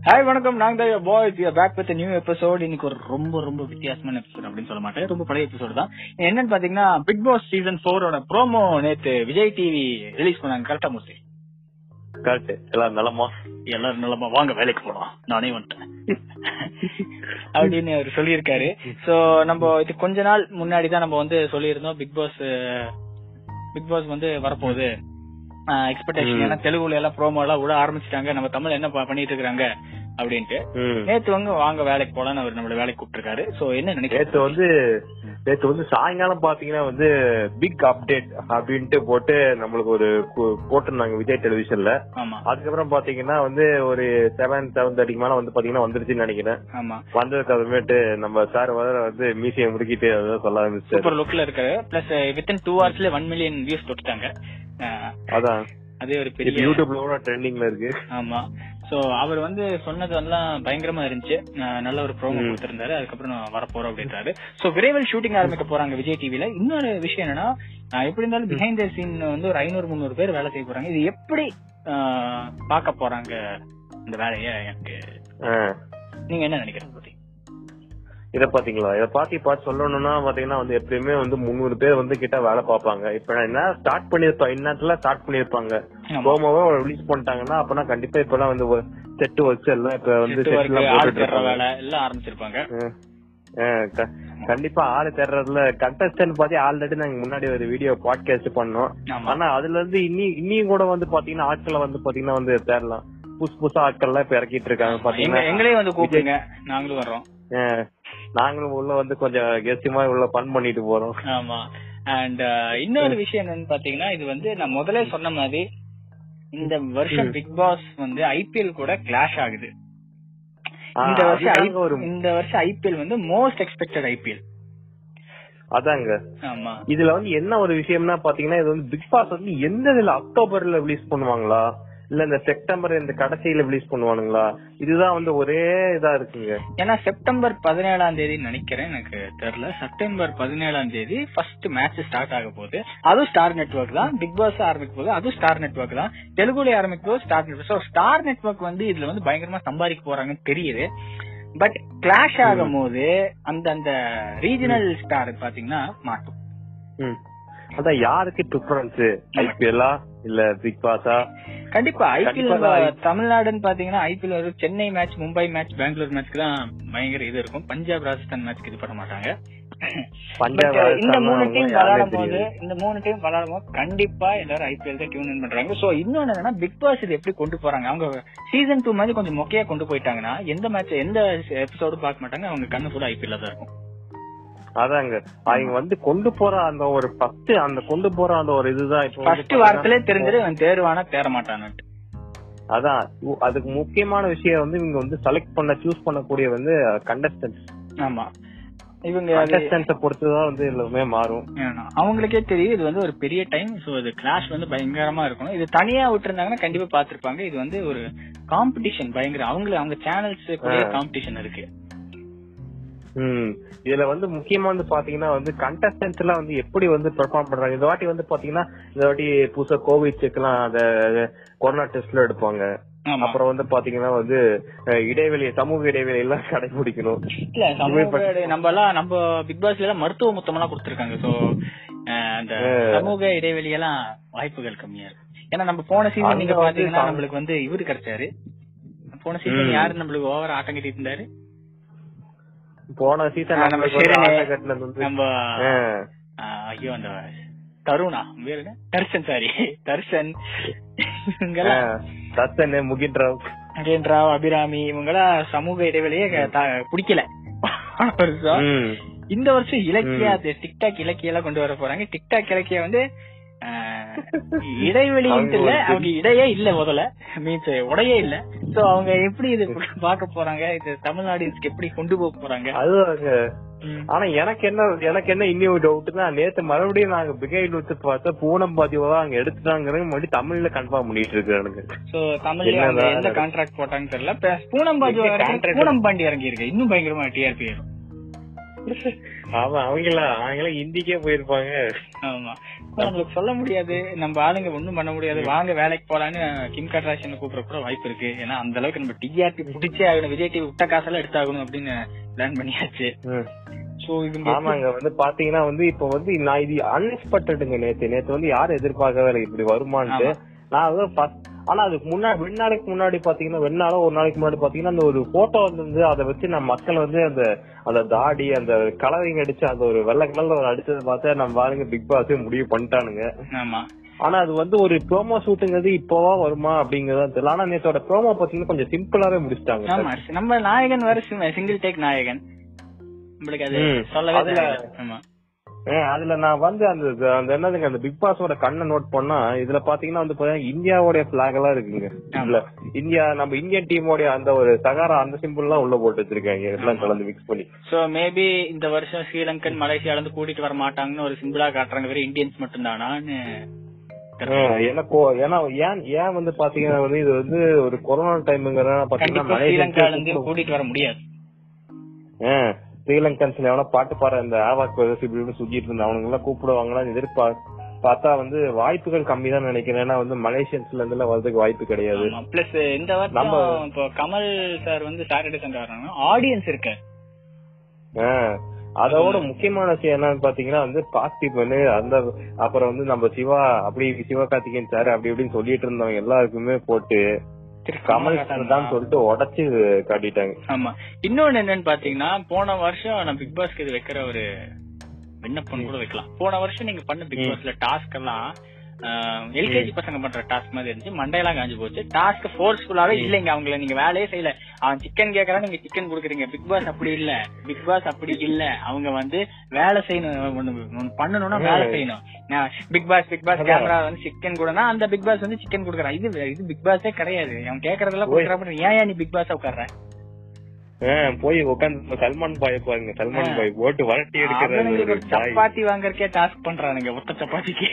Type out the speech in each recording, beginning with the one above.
Hi வணக்கம் நாங்க boys back with new episode இன்னைக்கு ஒரு ரொம்ப ரொம்ப வித்தியாசமான எபிசோட் அப்படின்னு சொல்ல மாட்டேன் ரொம்ப பழைய எபிசோட் தான் என்னன்னு பாத்தீங்கன்னா பிக் பாஸ் சீசன் போரோட ப்ரோமோ நேத்து விஜய் டிவி ரிலீஸ் பண்ணாங்க கரெக்டா மூர்த்தி கரெக்ட் எல்லாம் நலமா எல்லாரும் நல்லமா வாங்க வேலைக்கு போலாம் நானே வந்துட்டேன் அப்படின்னு அவர் சொல்லியிருக்காரு சோ நம்ம இது கொஞ்ச நாள் முன்னாடி தான் நம்ம வந்து சொல்லியிருந்தோம் பிக் பாஸ் பிக் பாஸ் வந்து வரப்போகுது எக்ஸ்பெக்டேஷன் ம். ஏன்னா தெலுங்குல எல்லாம் ப்ரோமோ எல்லாம் விட ஆரம்பிச்சிட்டாங்க நம்ம தமிழ் என்ன ப- பண்ணிட்டு இருக்காங்க அப்படின்ட்டு ம். நேத்து வந்து வாங்க வேலைக்கு போலான்னு அவர் நம்மள வேலைக்கு கூப்பிட்டிருக்காரு சோ என்ன நேத்து நினைக்கிறேன் வந்து நேத்து வந்து சாயங்காலம் பாத்தீங்கன்னா வந்து பிக் அப்டேட் அப்படின்ட்டு போட்டு நம்மளுக்கு ஒரு கு- போட்டிருந்தாங்க விஜய் டெலிவிஷன்ல ஆமா அதுக்கப்புறம் பாத்தீங்கன்னா வந்து ஒரு செவன் செவன் தேர்ட்டிக்கு மேல வந்து பாத்தீங்கன்னா வந்துருச்சுன்னு நினைக்கிறேன் ஆமா வந்ததுக்கு அப்புறமேட்டு நம்ம சார் வர வந்து மீசியை முடுக்கிட்டு அதான் சொல்ல ஆரம்பிச்சாரு சூப்பர் லுக்ல இருக்காரு பிளஸ் வித்தின் டூ ஹவர்ஸ்ல ஒன் மில்லியன் வியூஸ் தொட்டுட்டாங்க அஹ், அதான் அதே ஒரு இப்ப பெரிய யூடியூப்ல கூட ட்ரெண்டிங்ல இருக்கு ஆமா சோ அவர் வந்து சொன்னது எல்லாம் பயங்கரமா இருந்துச்சு அஹ் நல்ல ஒரு ப்ரோமோ ம். கொடுத்திருந்தாரு அதுக்கப்புறம் நான் வரப்போறோம் அப்படின்றாரு சோ விரைவில் ஷூட்டிங் ஆரம்பிக்க போறாங்க விஜய் டிவில இன்னொரு விஷயம் என்னன்னா அஹ் எப்படி இருந்தாலும் பிஹைண்ட் த சீன் வந்து ஒரு ஐநூறு முந்நூறு பேர் வேலை செய்ய போறாங்க இது எப்படி அஹ், பார்க்க போறாங்க இந்த வேலைய எனக்கு ஆ. நீங்க என்ன நினைக்கிறீங்க பத்தி இத பாத்தீங்களா இத பாத்தி பார்த்து சொல்லணும்னா பாத்தீங்கன்னா வந்து எப்பயுமே வந்து முந்நூறு பேர் வந்து கிட்ட வேலை பார்ப்பாங்க இப்ப நான் என்ன ஸ்டார்ட் பண்ணிருப்பேன் இந்நேரத்துல ஸ்டார்ட் பண்ணிருப்பாங்க ஆமா. ப்ரோமோவை ரிலீஸ் பண்ணிட்டாங்கன்னா அப்பனா கண்டிப்பா இப்ப எல்லாம் வந்து செட்டு ஒர்க்ஸ் எல்லாம் இப்ப வந்து செட்டு set ஒர்க் எல்லாம் ஆள் போட்டுட்டு தேடுற இருப்பாங்க. வேலை எல்லாம் ஆரம்பிச்சிருப்பாங்க ஆ. ஆ, க- கண்டிப்பா ஆளு தேடுறதுல கண்டஸ்டன்ட் பாத்தி ஆல்ரெடி நாங்க முன்னாடி ஒரு வீடியோ பாட்காஸ்ட் பண்ணோம் ஆமா ஆனா அதுல இருந்து இன்னி இன்னியும் கூட வந்து பாத்தீங்கன்னா ஆட்களை வந்து பாத்தீங்கன்னா வந்து தேடலாம் புதுசு புதுசா ஆட்கள் எல்லாம் இப்ப இறக்கிட்டு இருக்காங்க எங்க பாத்தீங்கன்னா எங்களையும் வந்து கூப்பிடுங்க நாங்களும் வர்றோம் ஆ, நாங்களும் உள்ள வந்து கொஞ்சம் கெஸ்டிமா உள்ள பண் பண்ணிட்டு போறோம் ஆமா அண்ட் இன்னொரு விஷயம் என்னன்னு பாத்தீங்கன்னா இது வந்து நான் முதல்ல சொன்ன மாதிரி இந்த வருஷம் ம். பிக் பாஸ் வந்து ஐபிஎல் கூட கிளாஷ் ஆகுது ஆ, இந்த வருஷம் அதுதாங்க I- ஒரு இந்த வருஷம் ஐபிஎல் வந்து மோஸ்ட் எக்ஸ்பெக்டட் ஐபிஎல் அதாங்க ஆமா இதுல வந்து என்ன ஒரு விஷயம்னா பாத்தீங்கன்னா இது வந்து பிக் பாஸ் வந்து எந்த இதுல அக்டோபர்ல ரிலீஸ் பண்ணுவாங்களா இல்ல இந்த செப்டம்பர் இந்த கடைசியில ரிலீஸ் பண்ணுவானுங்களா இதுதான் வந்து ஒரே இதா இருக்குங்க ஏன்னா செப்டம்பர் பதினேழாம் தேதி நினைக்கிறேன் எனக்கு தெரியல செப்டம்பர் பதினேழாம் தேதி ஃபர்ஸ்ட் மேட்ச் ஸ்டார்ட் ஆக போகுது அதுவும் ஸ்டார் நெட்வொர்க் தான் பிக் பாஸ் ஆரம்பிக்க போகுது அதுவும் ஸ்டார் நெட்வொர்க் தான் தெலுங்குல ஆரம்பிக்க போது star network so star network வந்து இதுல வந்து பயங்கரமா சம்பாதிக்க போறாங்கன்னு தெரியுது பட் கிளாஷ் ஆகும் போது அந்த அந்த ரீஜனல் ஸ்டார் பாத்தீங்கன்னா மாட்டும் ம். அதான் யாருக்கு ப்ரிஃபரன்ஸ் ஐபிஎல்லா இல்ல பிக் பாஸா கண்டிப்பா கண்டிப்பா ஐபிஎல் தான். தமிழ்நாடுன்னு பாத்தீங்கன்னா ஐபிஎல் வரும் சென்னை மேட்ச் மும்பை மேட்ச் பெங்களூர் மேட்ச்க்கு தான் பயங்கர இது இருக்கும் பஞ்சாப் ராஜஸ்தான் மேட்ச்க்கு இது பண்ண மாட்டாங்க பஞ்சாப் But, இந்த ராஜஸ்தான் மூணு டீம் யாருமே விளையாடும் போது தெரியாது. இந்த மூணு டீம் விளையாடும் போது கண்டிப்பா எல்லாரும் ஐபிஎல் தான் டியூன் இன் பண்றாங்க சோ இன்னொன்னு என்னன்னா பிக் பாஸ் இது எப்படி கொண்டு போறாங்க அவங்க சீசன் டூ மாதிரி கொஞ்சம் மொக்கையா கொண்டு போயிட்டாங்கன்னா எந்த மேட்ச் எந்த எபிசோடு பார்க்க மாட்டாங்க அவங்க கண்ணு ஃபுல்லா ஐபிஎல் தான் இருக்கும் அதாங்க அவங்க வந்து கொண்டு போற அந்த ஒரு ஃபர்ஸ்ட் அந்த கொண்டு போற அந்த ஒரு இதுதான் இப்போ வந்து ஃபர்ஸ்ட் வாரத்திலே தெரிஞ்சது இவன் தேர்வானா தேர மாட்டான்னுட்டு அதான் உ- அதுக்கு முக்கியமான விஷயம் வந்து இவங்க வந்து செலக்ட் பண்ண சூஸ் பண்ணக்கூடிய வந்து கண்டஸ்டன்ஸ் ஆமா இவங்க அது- கண்டஸ்டன்ஸ பொறுத்துதான் வந்து எல்லாமே மாறும் ஏன்னா, அவங்களுக்கே தெரியும் இது வந்து ஒரு பெரிய டைம் சோ இது கிளாஷ் வந்து பயங்கரமா இருக்கணும் இது தனியா விட்டுருந்தாங்கன்னா கண்டிப்பா பாத்திருப்பாங்க இது வந்து ஒரு காம்படிஷன் பயங்கர அவங்கள அவங்க சேனல்ஸ் கூட ஆ. காம்படிஷன் இருக்கு ம் இதுல வந்து முக்கியமா வந்து பாத்தீங்கன்னா வந்து கண்டஸ்டன்ஸ் எல்லாம் வந்து எப்படி வந்து பெர்ஃபார்ம் பண்றாங்க இந்த வாட்டி வந்து பாத்தீங்கன்னா இந்த வாட்டி புதுசா கோவிட் செக் எல்லாம் அந்த கொரோனா டெஸ்ட்ல எடுப்பாங்க ஆமா அப்புறம் வந்து பாத்தீங்கன்னா வந்து அஹ், இடைவெளி சமூக இடைவெளி எல்லாம் கடைபிடிக்கணும் இல்ல சமூக இடை- நம்ம எல்லாம் நம்ம பிக் பாஸ்ல எல்லாம் மருத்துவ முத்தம் எல்லாம் கொடுத்திருக்காங்க சோ அந்த ஆ. சமூக இடைவெளி எல்லாம் வாய்ப்புகள் கம்மியா இருக்கு ஏன்னா நம்ம போன சீசன் அங்க நீங்க வந்து பாத்தீங்கன்னா சம- நம்மளுக்கு வந்து இவரு கிடைச்சாரு போன சீசன் ம். யாரு நம்மளுக்கு ஓவர் ஆட்டம் கட்டிட்டு இருந்தாரு போன சீசன் ஆ, நம்ம நம்மளுக்கு வந்து ஷெரினு, ஆட்ட கட்டினது வந்து நம்ம ஆஹ், ஆ, ஐயோ அந்த தருணா பேரு என்ன தர்ஷன் சாரி தர்ஷன் இவங்கெல்லாம் ஆஹ், தத்தன் முகின் ராவ் மகேந்திரா அபிராமி இவங்கெல்லாம் சமூக இடைவெளியே க- த- பிடிக்கல போன வருஷம் ம். இந்த வருஷம் இலக்கியா டிக்டாக் இலக்கிய எல்லாம் கொண்டு வர போறாங்க டிக்டாக் இலக்கிய வந்து ஆ, இடைவெளின்ட்டு இல்ல அவங்க அவங்க இடையே இல்ல முதல்ல மீன்ஸ் உடையே இல்ல சோ அவங்க எப்படி இது பார்க்க போறாங்க இது தமிழ்நாடுக்கு எப்படி கொண்டு போக போறாங்க அதுதாங்க ம். ஆனா எனக்கு என்ன எனக்கு என்ன இன்னும் டவுட்னா நேத்து மறுபடியும் நாங்க பிகைட் வச்சு பார்த்தா பூனம் பாதிவா அங்க எடுத்துட்டாங்கிறது மறுபடியும் தமிழ்ல கன்ஃபார்ம் பண்ணிட்டு இருக்கானுங்க சோ தமிழ்ல என்னதான் அவங்க எந்த நடக்குது? கான்ட்ராக்ட் போட்டாங்கன்னு தெரியல இப்ப பூனம் பாஜு எங்க வரைக்கும் contract? பூனம் பாண்டி இறங்கி இருக்கு இன்னும் பயங்கரமா டிஆர்பி அவன் அவங்களா அவங்கள ஹிந்திக்கே போயிருப்பாங்க ஆமா நம்மளுக்கு சொல்ல முடியாது நம்ம ஆளுங்க ஒண்ணும் பண்ண முடியாது வாங்க வேலைக்கு போலான்னு கிம் கட்ராஷன் கூப்பிட கூட வாய்ப்பு இருக்கு ஏன்னா அந்த அளவுக்கு நம்ம டிஆர்பி பிடிச்சே ஆகணும் விஜய் டிவி விட்ட காசெல்லாம் எடுத்தாகணும் அப்படின்னு பிளான் பண்ணியாச்சு ம். சோ இவங்க ஆமாங்க வந்து பாத்தீங்கன்னா வந்து இப்ப வந்து நான் இது அன்எக்ஸ்பெக்டடுங்க நேத்து நேத்து வந்து யாரும் எதிர்பார்க்கவே இல்லை இப்படி வருமான்ட்டு ஆமா. நான் வந்து first- ஆனா அதுக்கு முன்னாடி ரெண்டு நாளைக்கு முன்னாடி பாத்தீங்கன்னா ரெண்டு நாளோ ஒரு நாளைக்கு முன்னாடி பாத்தீங்கன்னா அந்த ஒரு போட்டோ வந்து அதை வச்சு நம்ம மக்கள் வந்து அந்த அந்த தாடி அந்த கலரிங் அடிச்சு அந்த ஒரு வெள்ளை கலர்ல ஒரு அடிச்சதை பார்த்தா நம்ம பாருங்க பிக் பாஸ் முடிவு பண்ணிட்டானுங்க ஆமா ஆனா அது வந்து ஒரு ப்ரோமோ ஷூட்டுங்கிறது இப்போவா வருமா அப்படிங்கறது தெரியல ஆனா நேத்தோட ப்ரோமோ பாத்தீங்கன்னா கொஞ்சம் சிம்பிளாவே முடிச்சிட்டாங்க ஆமா நம்ம நாயகன் வேற சிங்கிள் டேக் நாயகன் நம்மளுக்கு அது ம். சொல்லவே அதுல- தேவையில்ல. ஆமா ஏ, அதுல நான் வந்து அந்த அந்த என்னதுங்க அந்த பிக் பாஸோட கண்ணை நோட் பண்ணா இதுல பாத்தீங்கன்னா வந்து பாத்தீங்கன்னா இந்தியாவோட பிளாக் எல்லாம் இருக்குங்க இதுல இந்தியா நம்ம இந்தியன் டீமோட அந்த ஒரு சகாரா அந்த சிம்பிள் எல்லாம் உள்ள போட்டு வச்சிருக்காங்க எல்லாம் கலந்து மிக்ஸ் பண்ணி சோ மேபி இந்த வருஷம் ஸ்ரீலங்கன் மலேசியால இருந்து கூட்டிட்டு வர மாட்டாங்கன்னு ஒரு சிம்பிளா காட்டுறாங்க வெறும் இந்தியன்ஸ் மட்டும் தானான்னு ஆ, ஏன்னா கோ- ஏன்னா ஏன் ஏன் வந்து பாத்தீங்கன்னா வந்து இது வந்து ஒரு கொரோனா டைம்ங்கிறத பாத்தீங்கன்னா கண்டிப்பா ஸ்ரீலங்கால இருந்து மலேசியா கூட்டிட்டு வர முடியாது ஆ, ஸ்ரீலங்கன்ஸ்ல எவனா பாட்டு பாடுற இந்த ஆவாக் பிரதர்ஸ் இப்படி இப்படி சுத்திட்டு இருந்த அவனுங்க எல்லாம் கூப்பிடுவாங்களான்னு எதிர்பார் பார்த்தா வந்து வாய்ப்புகள் கம்மி தான் நினைக்கிறேன் ஏன்னா வந்து மலேசியன்ஸ்ல இருந்து எல்லாம் வரதுக்கு வாய்ப்பு கிடையாது பிளஸ் இந்த வருஷம் நம்ம- இப்போ கமல் சார் வந்து சாட்டர்டே சண்டே வர்றாங்க ஆடியன்ஸ் இருக்கு ஆ, அதோட முக்கியமான விஷயம் என்னன்னு பாத்தீங்கன்னா வந்து பார்த்திபன் அந்த அப்புறம் வந்து நம்ம சிவா அப்படி சிவகார்த்திகேயன் சார் அப்படி இப்படின்னு சொல்லிட்டு இருந்தவங்க எல்லாருக்குமே போட்டு திரு கமல் கமல்ஹாசன் சார் தான் சொல்லிட்டு உடைச்சு காட்டிட்டாங்க ஆமா இன்னொன்னு என்னன்னு பாத்தீங்கன்னா போன வருஷம் நம்ம பிக் பாஸ்க்கு இது வைக்கிற ஒரு விண்ணப்பம் கூட வைக்கலாம் போன வருஷம் நீங்க பண்ண பிக் பாஸ்ல டாஸ்க் எல்லாம் எல்கேஜி பசங்க பண்ற டாஸ்க் மாதிரி இருந்துச்சு மண்டையெல்லாம் காஞ்சு போச்சு டாஸ்க் ஃபோர்ஸ்ஃபுல்லாவே இல்லைங்க அவங்கள நீங்க வேலையே செய்யல அவன் சிக்கன் கேக்குறான் நீங்க சிக்கன் குடுக்குறீங்க பிக் பாஸ் அப்படி இல்ல பிக் பாஸ் அப்படி இல்ல அவங்க வந்து வேலை செய்யணும் ஒண்ணு ஒண்ணு பண்ணணும்னா வேலை செய்யணும் Bigg Boss Bigg Boss camera வந்து சிக்கன் கூடனா அந்த பிக் பாஸ் வந்து சிக்கன் குடுக்குறான் இது இது பிக் பாஸே கிடையாது அவன் கேக்குறதெல்லாம் குடுக்குறான் ஏன் ஏன் நீ பிக் பாஸ் உட்கார்ற ஆ, போய் உட்காந்து சல்மான் பாய் பாருங்க சல்மான் ஆ. பாய் போட்டு வரட்டி எடுக்கிறது அவனுங்களுக்கு ஒரு ஒரு பாய். சப்பாத்தி வாங்கறக்கே டாஸ்க் பண்றானுங்க ஒத்த சப்பாத்திக்கு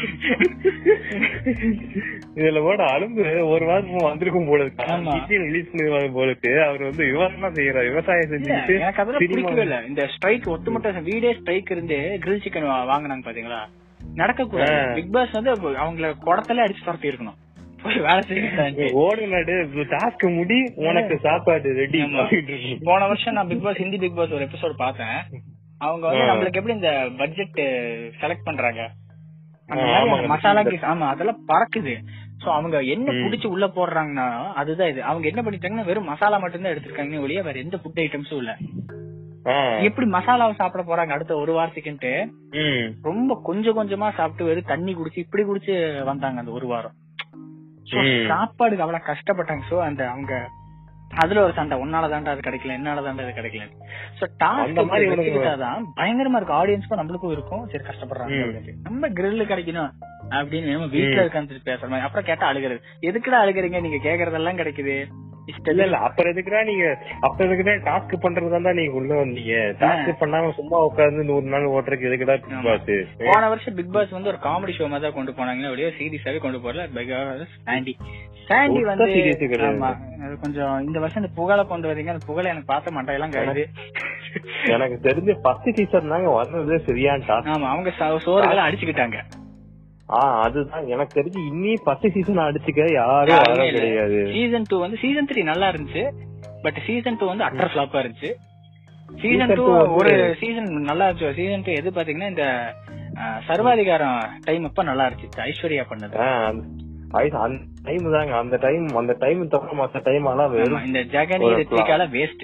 இதுல கூட அலும்பு ஒரு வாரம் வந்திருக்கும் போல ஆமா. இருக்கு ரிலீஸ் பண்ணிருவாங்க போல இருக்கு அவர் வந்து விவசாயம் செய்யறாரு விவசாயம் செஞ்சுட்டு எனக்கு அதெல்லாம் சினிமா- பிடிக்கவே இல்ல இந்த ஸ்ட்ரைக் ஒட்டுமொத்த வீடே ஸ்ட்ரைக் இருந்து கிரில் சிக்கன் வாங்குனாங்க பாத்தீங்களா நடக்க கூடாது ஆ. பிக் பாஸ் வந்து அவங்கள குடத்துல அடிச்சு துரத்தி இருக்கணும் போய் வேலை செய்ய ஓடு நடு டாஸ்க் முடி உனக்கு சாப்பாடு ரெடி ஆமா. போன வருஷம் நான் Bigg Boss Hindi Bigg Boss ஒரு எபிசோட் பார்த்தேன் அவங்க வந்து ஆ. நம்மளுக்கு எப்படி இந்த பட்ஜெட் செலக்ட் பண்றாங்க அந்த ஆ, மாதிரி ஆமாங்க. அந்த மசாலா கீஸ் ஆமா அதெல்லாம் பறக்குது சோ அவங்க என்ன ம். புடிச்சு உள்ள போடுறாங்கன்னா அதுதான் இது அவங்க என்ன பண்ணிட்டாங்கன்னா வெறும் மசாலா மட்டும் தான் எடுத்திருக்காங்க ஒழிய வேற எந்த ஃபுட் ஐட்டம்ஸும் இல்ல எப்படி மசாலாவை சாப்பிட போறாங்க அடுத்த ஒரு வாரத்துக்குன்ட்டு ரொம்ப கொஞ்சம் கொஞ்சமா சாப்பிட்டு வெறும் தண்ணி குடிச்சு இப்படி குடிச்சு வந்தாங்க அந்த ஒரு வாரம் So, ம். சாப்பாடுக்கு அவ்வளவு கஷ்டப்பட்டாங்க சோ அந்த அவங்க அதுல ஒரு சண்டை உன்னால தாண்டா அது கிடைக்கல என்னால தாண்டா அது கிடைக்கல சோ அந்த மாதிரி டாஸ்க் இவனுங்க- வச்சுக்கிட்டாதான் பயங்கரமா இருக்கும் ஆடியன்ஸ்க்கும் நம்மளுக்கும் இருக்கும் சரி கஷ்டப்படுறாங்க ம். அப்படின்ட்டு. நம்ம கிரில் கிடைக்கணும் அப்படின்னு நம்ம வீட்டுல உட்காந்துட்டு பேசுற மாதிரி அப்புறம் கேட்டா அழுகிறது எதுக்குடா அழுகுறீங்க நீங்க கேக்குறதெல்லாம் கிடைக்குது இல்ல இஷ்டத்துல இல்ல அப்புறம் எதுக்குடா நீங்க அப்ப எதுக்குதான் டாஸ்க் பண்றதா தான் நீங்க உள்ள வந்தீங்க டாஸ்க் பண்ணாம சும்மா உட்கார்ந்து நூறு நாள் ஓட்டுறதுக்கு எதுக்குடா பிக் ஆமா. பாஸ் போன வருஷம் பிக் பாஸ் வந்து ஒரு காமெடி ஷோ மாதிரி தான் கொண்டு போனாங்க அப்படியே சீரியஸாவே கொண்டு போறல சாண்டி சாண்டி ஒத்த வந்து serious கிடையாது. ஆமா அது கொஞ்சம் இந்த வருஷம் இந்த புகழை கொண்டு வரீங்க அந்த புகழை எனக்கு பார்த்த மண்டையெல்லாம் கழுது எனக்கு தெரிஞ்ச ஃபர்ஸ்ட் சீசன் தாங்க வந்தது சரியான டாஸ்க் ஆமா அவங்க சோ- சோறுகளை அடிச்சுக்கிட்டாங்க ஆ அதுதான் எனக்கு தெரிஞ்சு இன்னி ஃபர்ஸ்ட் சீசன் அடிச்சுக்க யாரும் வர கிடையாது சீசன் டூ வந்து சீசன் த்ரீ நல்லா இருந்துச்சு பட் சீசன் டூ வந்து அட்டர் ஃபிளாப்பா இருந்துச்சு சீசன் Season டூ two வந்து- ஒரு சீசன் நல்லா இருந்துச்சு சீசன் டூ எது பாத்தீங்கன்னா இந்த அஹ், சர்வாதிகாரம் டைம் அப்ப நல்லா இருந்துச்சு ஐஸ்வர்யா பண்ணது ஆ, அந்த ஐ- அந்த டைம் தாங்க அந்த டைம் அந்த டைம் தவிர மத்த டைம் எல்லாம் ஆமா, வெறும் இந்த ஜெகனி ஒரு ரித்திகால வேஸ்ட்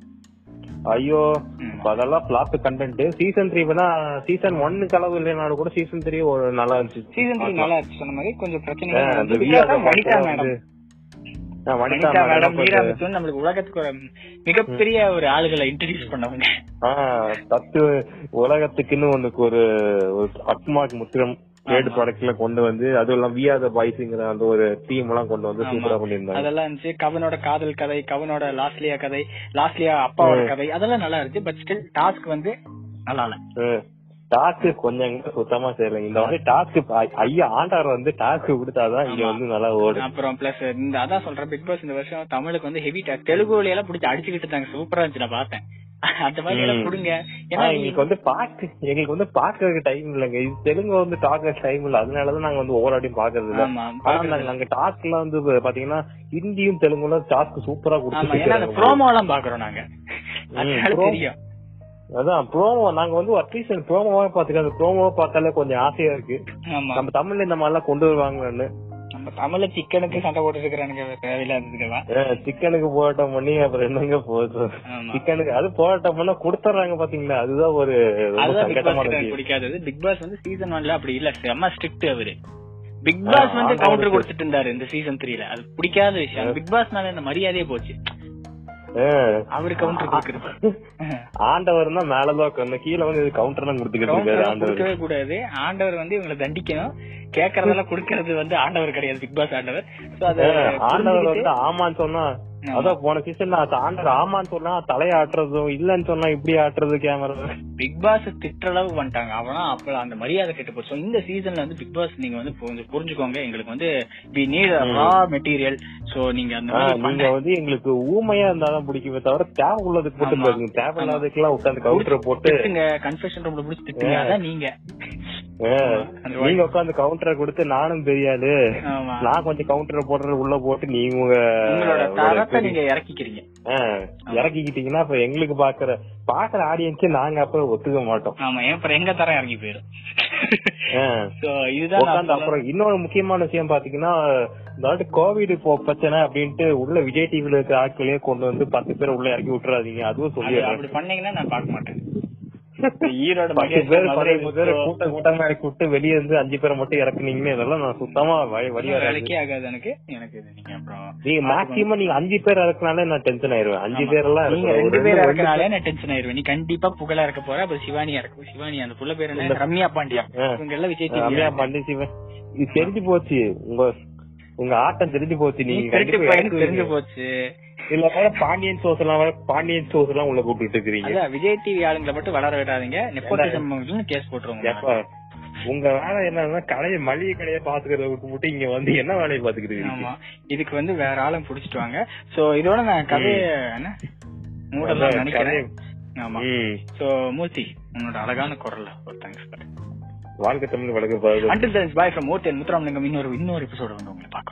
ஐயோ இப்ப அதெல்லாம் பிளாப் கண்டென்ட் சீசன் த்ரீ வேணா சீசன் ஒன்னுக்கு அளவு இல்லைனாலும் கூட சீசன் த்ரீ ஒரு நல்லா இருந்துச்சு சீசன் த்ரீ நல்லா இருந்துச்சு சொன்ன மாதிரி கொஞ்சம் ஆ, பிரச்சனை அந்த வியாத வனிதா படத்துல மேடம் வந்து- ஆ, வனிதா வனிதா மேடம் மேடம் மீரா வந்து- மிதுன் நம்மளுக்கு உலகத்துக்கு ஒரு மிகப்பெரிய ஒரு ஆளுகளை இன்ட்ரடியூஸ் பண்ணவங்க ஆ, தத்து உலகத்துக்குன்னு ஒண்ணுக்கு ஒரு அட்மார்க் முத்திரம் ட்ரேட் ஆமா. ப்ராடக்ட்ல கொண்டு வந்து அதுவும் இல்லாம வியாத பாய்ஸ்ங்கிற அந்த ஒரு டீம் எல்லாம் கொண்டு வந்து ஆமா. சூப்பரா பண்ணியிருந்தாங்க அதெல்லாம் இருந்துச்சு கவனோட காதல் கதை கவனோட லாஸ்லியா கதை லாஸ்லியா அப்பாவோட ம். கதை அதெல்லாம் நல்லா இருந்துச்சு பட் ஸ்டில் டாஸ்க் வந்து நல்லா இல்ல டாஸ்க் கொஞ்சம் கூட சுத்தமா செய்யல இந்த மாதிரி டாஸ்க் ஐயா ஆண்டார் வந்து டாஸ்க் கொடுத்தாதான் இங்க ஆமா. வந்து நல்லா ஓடும் அப்புறம் பிளஸ் இந்த அதான் சொல்றேன் பிக் பாஸ் இந்த வருஷம் தமிழுக்கு வந்து ஹெவி டாக் தெலுங்கு எல்லாம் பிடிச்சி அடிச்சுக்கிட்டு இருந்தாங்க சூப்பரா இருந்துச்சு நான் பார்த்தேன் அந்த மாதிரி எல்லாம் ம். கொடுங்க ஆனா ஏன்னா எங்களுக்கு வந்து பாக்க எங்களுக்கு வந்து பாக்குறதுக்கு டைம் இல்லைங்க இது தெலுங்கு வந்து டாக்க டைம் இல்ல அதனாலதான் நாங்க வந்து ஓவராடியும் பாக்குறது இல்ல ஆமா ஆனா நாங்க நாங்க டாஸ்க்ல வந்து பாத்தீங்கன்னா ஹிந்தியும் தெலுங்குல டாஸ்க் சூப்பரா ஆமா ஏன்னா அந்த கொடுத்துருக்காங்க ப்ரோமோ எல்லாம் பாக்குறோம் நாங்க அதனால pro- தெரியும் அதான் ப்ரோமோ நாங்க வந்து அட்லீஸ்ட் ப்ரோமோவா பாத்துக்க அந்த ப்ரோமோவா பார்த்தாலே கொஞ்சம் ஆசையா இருக்கு ஆமா நம்ம தமிழ்ல இந்த மாதிரி எல்லாம் கொண்டு வருவாங்கன்னு நம்ம தமிழ்ல சிக்கனுக்கு சண்டை போட்டு இருக்கிறானுங்க தேவையில்லாததுக்கெல்லாம் சிக்கனுக்கு போராட்டம் பண்ணி அப்புறம் என்னங்க போகுது ஆமா சிக்கனுக்கு அது போராட்டம் பண்ணா கொடுத்துறாங்க பாத்தீங்களா அதுதான் ஒரு ரொம்ப அதுதான் பிக் சங்கடமான பாஸ் எனக்கு விஷயம் பிடிக்காதது பிக் பாஸ் வந்து சீசன் ஒன்ல அப்படி இல்ல செம்ம ஸ்ட்ரிக்ட் அவரு பிக் பாஸ் வந்து ஆண்டவருக்கு- கவுண்டர் கொடுத்துட்டு இருந்தாரு இந்த சீசன் த்ரீல அது பிடிக்காத விஷயம் பிக் பாஸ் மேல இந்த மரியாதையே போச்சு ஆ. அவரு கவுண்டர் கொடுக்கறது ஆண்டவர் தான் மேலதான் உட்காந்து கீழே வந்து கவுண்டர் தான் கொடுத்துக்கிட்டு இருக்காரு கவுண்டர் ஆண்டவர் கொடுக்கவே கூடாது ஆண்டவர் வந்து இவங்களை தண்டிக்கணும் கேக்குறதெல்லாம் கொடுக்கறது வந்து ஆண்டவர் கிடையாது பிக் பாஸ் ஆண்டவர் சோ அத ஆண்டவர் புரிஞ்சுக்கிட்டு- வந்து ஆமான்னு சொன்னா ஆமா. அதான் போன சீசன்ல ஆண்டவர் ஆமான்னு சொன்னா தலைய ஆட்டுறதும் இல்லன்னு சொன்னா இப்படி ஆட்டுறது கேமரா பிக் பாஸ் திட்டுற அளவு பண்ணிட்டாங்க அவனா அப்ப அந்த மரியாதை கெட்டு போச்சு So, இந்த சீசன்ல வந்து பிக் பாஸ் நீங்க வந்து கொஞ்சம் புரிஞ்சுக்கோங்க எங்களுக்கு வந்து we need raw material so நீங்க அந்த மாதிரி நீங்க பண்ண- வந்து எங்களுக்கு ஊமையா இருந்தாதான் பிடிக்குமே தவிர தேவை உள்ளதுக்கு போட்டு ஆமா. பாருங்க தேவை இல்லாததுக்கெல்லாம் உட்காந்து கவுண்டர் போட்டு திட்டுங்க கன்ஃபெஷன் ரூம்ல புடிச்சு திட்டுங்க அதான் நீங்க ஆ, அந்த நீங்க உட்காந்து கவுண்டரை கொடுத்து நானும் தெரியாது ஆமா நான் கொஞ்சம் கவுண்டரை போடுறது உள்ள போட்டு நீங்க உங்க உங்களோட தரத்தை பெரிய- நீங்க இறக்கிக்கிறீங்க ஆ, இறக்கிக்கிட்டீங்கன்னா அப்ப எங்களுக்கு பாக்குற பாக்குற ஆடியன்ஸ் நாங்க அப்ப ஒத்துக்க மாட்டோம் ஆமா ஏன் அப்புறம் எங்க தரம் இறங்கி போயிடும் ஆ. சோ இதுதான் நான் உட்காந்து சொல்ல- அப்புறம் இன்னொரு முக்கியமான விஷயம் பாத்தீங்கன்னா இந்த வாட்டி கோவிட் இப்போ பிரச்சனை அப்படின்ட்டு உள்ள விஜய் டிவில இருக்க ஆட்களே கொண்டு வந்து பத்து பேர் உள்ள இறக்கி விட்டுறாதீங்க அதுவும் அது சொல்லி அப்படி பண்ணீங்கன்னா நான் பார்க்க மாட்டேன் ஈரோடு பத்து பேர் மகேஷ் பதினஞ்சு பேர் மதுரை கூட்ட கூட்டமா இறக்கி விட்டு வெளியே இருந்து அஞ்சு பேரை மட்டும் இறக்குனீங்கன்னு இதெல்லாம் நான் சுத்தமா வழி வழி வராது வேலைக்கே ஆகாது எனக்கு எனக்கு இது நீங்க அப்புறம் நீங்க மேக்சிமம் நீங்க அஞ்சு பேர் இறக்குனாலே நான் டென்ஷன் ஆயிருவேன் அஞ்சு ஆமா. பேர் எல்லாம் நீங்க இருக்கணும். ரெண்டு ஒரு பேர் ரெண்டு- இறக்குனாலே நான் டென்ஷன் ஆயிருவேன் நீ கண்டிப்பா புகழ இறக்க போற அப்புறம் சிவானி இறக்கும் சிவானி அந்த புள்ள பேர் என்ன ரம்யா பாண்டியா ஆ. இவங்க எல்லாம் விஜய் ரம்யா டிவி பாண்டி சிவன் இது தெரிஞ்சு போச்சு உங்க உங்க ஆட்டம் தெரிஞ்சு போச்சு நீங்க திருட்டு கண்டிப்பா பையனுக்கு இறக்குவீங்க. தெரிஞ்சு போச்சு இல்ல வேற பாண்டியன் சோஸ் எல்லாம் வேற பாண்டியன் சோஸ் எல்லாம் உள்ள கூப்பிட்டு இருக்கிறீங்க அதான் விஜய் டிவி ஆளுங்களை மட்டும் வளர விடாதீங்க நெப்போட்டிசம் கேஸ் போட்டுருவோங்க எப்ப உங்க வேலை என்னன்னா கடையை மளிகை கடையை பாத்துக்கிறத விட்டு விட்டு இங்க வந்து என்ன வேலையை பாத்துக்கிட்டு இருக்கீங்க ஆமா இதுக்கு வந்து வேற ஆளும் புடிச்சிட்டு வாங்க சோ இதோட நான் கதைய என்ன மூடலாம் அதான் நினைக்கிறேன் ஆமா ம். சோ மூர்த்தி உன்னோட அழகான குரல்ல ஒரு தேங்க்ஸ் வாழ்க்கை தமிழ் வழக்கு பாருங்க until bye from Moorthy Muthuramalingam இன்னொரு இன்னொரு எபிசோட வந்து உங்களை பார்க்கலாம்